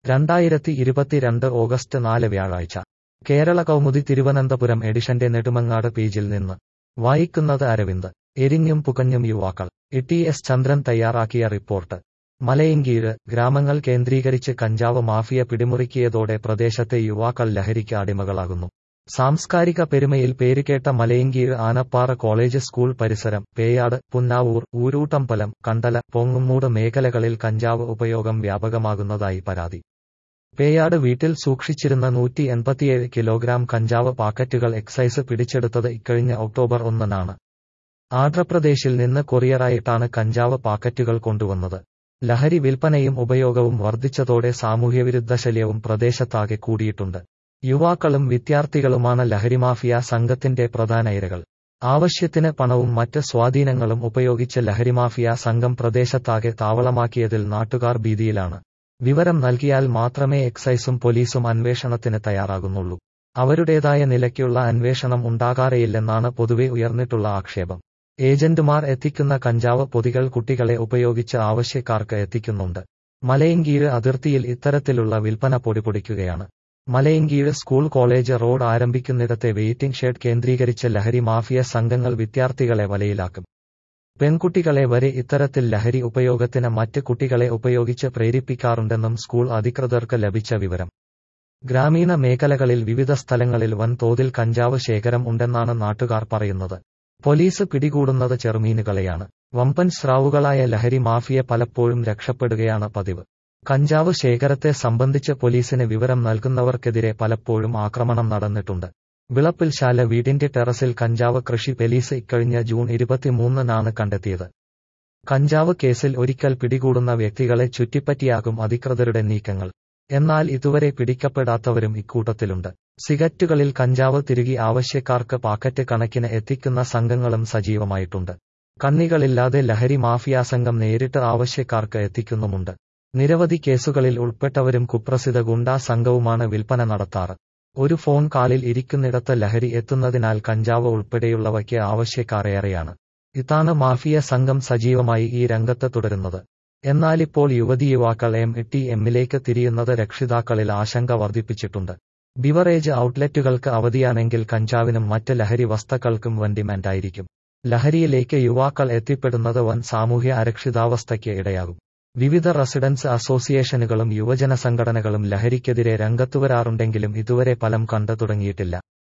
രണ്ടായിരത്തി ഇരുപത്തിരണ്ട് ഓഗസ്റ്റ് നാല് വ്യാഴാഴ്ച കേരള കൗമുദി തിരുവനന്തപുരം എഡിഷന്റെ നെടുമങ്ങാട് പേജിൽ നിന്ന് വായിക്കുന്നത് അരവിന്ദ് എരിഞ്ഞും പുകഞ്ഞും യുവാക്കൾ ഇ എസ് ചന്ദ്രൻ തയ്യാറാക്കിയ റിപ്പോർട്ട് മലയങ്കീഴ് ഗ്രാമങ്ങൾ കേന്ദ്രീകരിച്ച് കഞ്ചാവ് മാഫിയ പിടിമുറുക്കിയതോടെ പ്രദേശത്തെ യുവാക്കൾ ലഹരിക്ക് അടിമകളാകുന്നു സാംസ്കാരിക പെരുമയിൽ പേരുകേട്ട മലയങ്കീഴ് ആനപ്പാറ കോളേജ് സ്കൂൾ പരിസരം പേയാട് പുന്നാവൂർ ഊരൂട്ടമ്പലം കണ്ടല പൊങ്ങുമൂട് മേഖലകളിൽ കഞ്ചാവ് ഉപയോഗം വ്യാപകമാകുന്നതായി പരാതി പേയാട് വീട്ടിൽ സൂക്ഷിച്ചിരുന്ന നൂറ്റി എൺപത്തിയേഴ് കിലോഗ്രാം കഞ്ചാവ് പാക്കറ്റുകൾ എക്സൈസ് പിടിച്ചെടുത്തത് ഇക്കഴിഞ്ഞ ഒക്ടോബർ ഒന്നിനാണ് ആന്ധ്രാപ്രദേശിൽ നിന്ന് കൊറിയറായിട്ടാണ് കഞ്ചാവ് പാക്കറ്റുകൾ കൊണ്ടുവന്നത് ലഹരി വിൽപ്പനയും ഉപയോഗവും വർദ്ധിച്ചതോടെ സാമൂഹ്യവിരുദ്ധ ശല്യവും പ്രദേശത്താകെ കൂടിയിട്ടുണ്ട് യുവാക്കളും വിദ്യാർത്ഥികളുമാണ് ലഹരിമാഫിയ സംഘത്തിന്റെ പ്രധാന ഇരകൾ ആവശ്യത്തിന് പണവും മറ്റ് സ്വാധീനങ്ങളും ഉപയോഗിച്ച് ലഹരിമാഫിയ സംഘം പ്രദേശത്താകെ താവളമാക്കിയതിൽ നാട്ടുകാർ ഭീതിയിലാണ് വിവരം നൽകിയാൽ മാത്രമേ എക്സൈസും പോലീസും അന്വേഷണത്തിന് തയ്യാറാകുന്നുള്ളൂ അവരുടേതായ നിലയ്ക്കുള്ള അന്വേഷണം ഉണ്ടാകാറേയില്ലെന്നാണ് പൊതുവെ ഉയർന്നിട്ടുള്ള ആക്ഷേപം ഏജന്റുമാർ എത്തിക്കുന്ന കഞ്ചാവ് പൊതികൾ കുട്ടികളെ ഉപയോഗിച്ച് ആവശ്യക്കാർക്ക് എത്തിക്കുന്നുണ്ട് മലയങ്കീഴ് അതിർത്തിയിൽ ഇത്തരത്തിലുള്ള വിൽപ്പന പൊടിപൊടിക്കുകയാണ് മലയങ്കീഴ് സ്കൂൾ കോളേജ് റോഡ് ആരംഭിക്കുന്നിടത്തെ വെയിറ്റിംഗ് ഷെഡ് കേന്ദ്രീകരിച്ച് ലഹരി മാഫിയ സംഘങ്ങൾ വിദ്യാർത്ഥികളെ വലയിലാക്കും പെൺകുട്ടികളെ വരെ ഇത്തരത്തിൽ ലഹരി ഉപയോഗത്തിന് മറ്റ് കുട്ടികളെ ഉപയോഗിച്ച് പ്രേരിപ്പിക്കാറുണ്ടെന്നും സ്കൂൾ അധികൃതർക്ക് ലഭിച്ച വിവരം ഗ്രാമീണ മേഖലകളിൽ വിവിധ സ്ഥലങ്ങളിൽ വൻതോതിൽ കഞ്ചാവ് ശേഖരം ഉണ്ടെന്നാണ് നാട്ടുകാർ പറയുന്നത് പോലീസ് പിടികൂടുന്നത് ചെറുമീനുകളെയാണ് വമ്പൻ സ്രാവുകളായ ലഹരി മാഫിയ പലപ്പോഴും രക്ഷപ്പെടുകയാണ് പതിവ് കഞ്ചാവ് ശേഖരത്തെ സംബന്ധിച്ച് പോലീസിന് വിവരം നൽകുന്നവർക്കെതിരെ പലപ്പോഴും ആക്രമണം നടന്നിട്ടുണ്ട് വിളപ്പിൽശാല വീടിന്റെ ടെറസിൽ കഞ്ചാവ് കൃഷി പോലീസ് ഇക്കഴിഞ്ഞ ജൂൺ ഇരുപത്തിമൂന്നിനാണ് കണ്ടെത്തിയത് കഞ്ചാവ് കേസിൽ ഒരിക്കൽ പിടികൂടുന്ന വ്യക്തികളെ ചുറ്റിപ്പറ്റിയാകും അധികൃതരുടെ നീക്കങ്ങൾ എന്നാൽ ഇതുവരെ പിടിക്കപ്പെടാത്തവരും ഇക്കൂട്ടത്തിലുണ്ട് സിഗറ്റുകളിൽ കഞ്ചാവ് തിരുകി ആവശ്യക്കാർക്ക് പാക്കറ്റ് കണക്കിന് എത്തിക്കുന്ന സംഘങ്ങളും സജീവമായിട്ടുണ്ട് കണ്ണികളില്ലാതെ ലഹരി മാഫിയ സംഘം നേരിട്ട് ആവശ്യക്കാർക്ക് എത്തിക്കുന്നുമുണ്ട് നിരവധി കേസുകളിൽ ഉൾപ്പെട്ടവരും കുപ്രസിദ്ധ ഗുണ്ടാ സംഘവുമാണ് വിൽപ്പന നടത്താറ് ഒരു ഫോൺ കാലിൽ ഇരിക്കുന്നിടത്ത് ലഹരി എത്തുന്നതിനാൽ കഞ്ചാവ് ഉൾപ്പെടെയുള്ളവയ്ക്ക് ആവശ്യക്കാരേറെയാണ് ഇതാണ് മാഫിയ സംഘം സജീവമായി ഈ രംഗത്ത് തുടരുന്നത് എന്നാലിപ്പോൾ യുവതി യുവാക്കൾ എം ടി എമ്മിലേക്ക് തിരിയുന്നത് രക്ഷിതാക്കളിൽ ആശങ്ക വർദ്ധിപ്പിച്ചിട്ടുണ്ട് ബിവറേജ് ഔട്ട്ലെറ്റുകൾക്ക് അവധിയാണെങ്കിൽ കഞ്ചാവിനും മറ്റ് ലഹരി വസ്തുക്കൾക്കും വൻ ഡിമാൻഡായിരിക്കും ലഹരിയിലേക്ക് യുവാക്കൾ എത്തിപ്പെടുന്നത് വൻ സാമൂഹ്യ അരക്ഷിതാവസ്ഥയ്ക്ക് ഇടയാകും വിവിധ റെസിഡൻസ് അസോസിയേഷനുകളും യുവജന സംഘടനകളും ലഹരിക്കെതിരെ രംഗത്തുവരാറുണ്ടെങ്കിലും ഇതുവരെ ഫലം കണ്ടു തുടങ്ങിയിട്ടില്ല